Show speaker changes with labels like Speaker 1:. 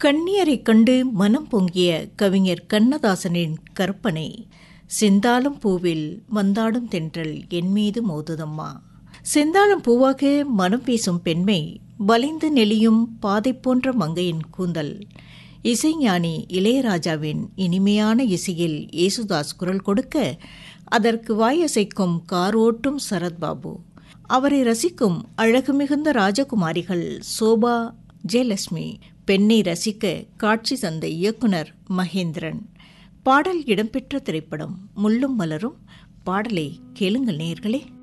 Speaker 1: கண்ணியரைக் கண்டு மனம் பொங்கிய கவிஞர் கண்ணதாசனின் கற்பனை செந்தாளம் பூவில் வந்தாடும் தென்றல் என் மீது மோதுதம்மா செந்தாளம் பூவாக மனம் பேசும் பெண்மை வளைந்து நெளியும் பாதை போன்ற மங்கையின் கூந்தல் இசைஞானி இளையராஜாவின் இனிமையான இசையில் ஏசுதாஸ் குரல் கொடுக்க அதற்கு வாயசைக்கும் கார் ஓட்டும் சரத்பாபு அவரை ரசிக்கும் அழகு மிகுந்த ராஜகுமாரிகள் சோபா ஜெயலட்சுமி பெண்ணை ரசிக்க காட்சி தந்த இயக்குனர் மகேந்திரன் பாடல் இடம்பெற்ற திரைப்படம் முள்ளும் மலரும் பாடலை கேளுங்கள் நேர்களே